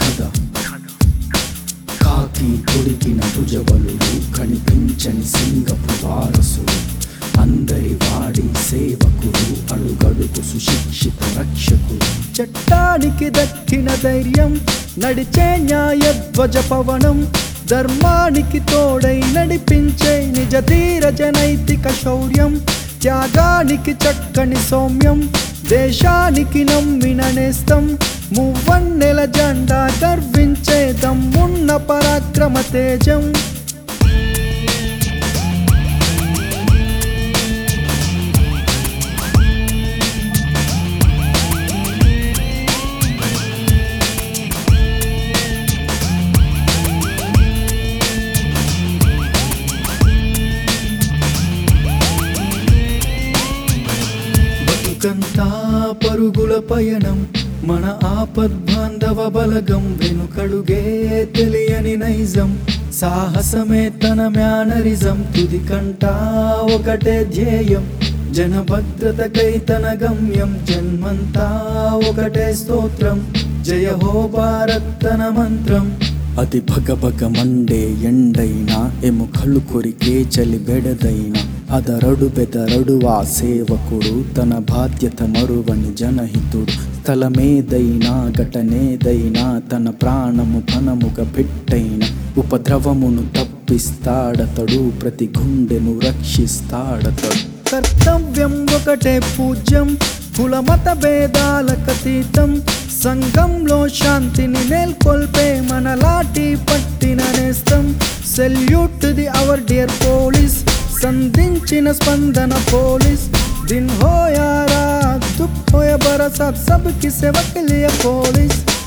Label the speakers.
Speaker 1: కథ కాకి కొడికిన భుజబలుడు కనిపించని సింగపు వారసుడు అందరి వాడి సేవకుడు అడుగడుగు సుశిక్షిత రక్షకుడు
Speaker 2: చట్టానికి దక్కిన ధైర్యం నడిచే న్యాయ ధ్వజ పవనం ధర్మానికి తోడై నడిపించే నిజ ధీరజ నైతిక శౌర్యం త్యాగానికి చక్కని సౌమ్యం దేశానికి నమ్మిన నేస్తం మువ్వన్నెల జెండా గర్వించే దమ్మున్న పరాక్రమ తేజం
Speaker 1: బతుకంతా పరుగుల పయనం మన ఆపద్బాంధవ బలగం వెనుకడుగే తెలియని నైజం సాహసమే తన మ్యానరిజం తుది కంటా ఒకటే ధ్యేయం జనభద్రతకై తన గమ్యం జన్మంతా ఒకటే స్తోత్రం జయ హో భారత్ తన మంత్రం అది భగ భగ మండే ఎండైనా ఎముకలు కొరికే చలి బెడదైనా అదరడు బెదరడు ఆ సేవకుడు తన బాధ్యత మరువని జనహితుడు స్థలమేదైనా ఘటనేదైనా తన ప్రాణము పనముగా పెట్టైన ఉపద్రవమును తప్పిస్తాడతడు ప్రతి గుండెను రక్షిస్తాడతడు
Speaker 2: కర్తవ్యం ఒకటే పూజ్యం కుల మత భేదాలకతీతం సంఘంలో శాంతిని మేల్కొల్పే మన లాఠీ పట్టిన నేస్తం salute the our dear police సంధించిన స్పందన పోలీస్ దిన్ హోయారా దుఃఖ హోయ బరసాత్ సబ్కి సేవక్ లియ పోలీస్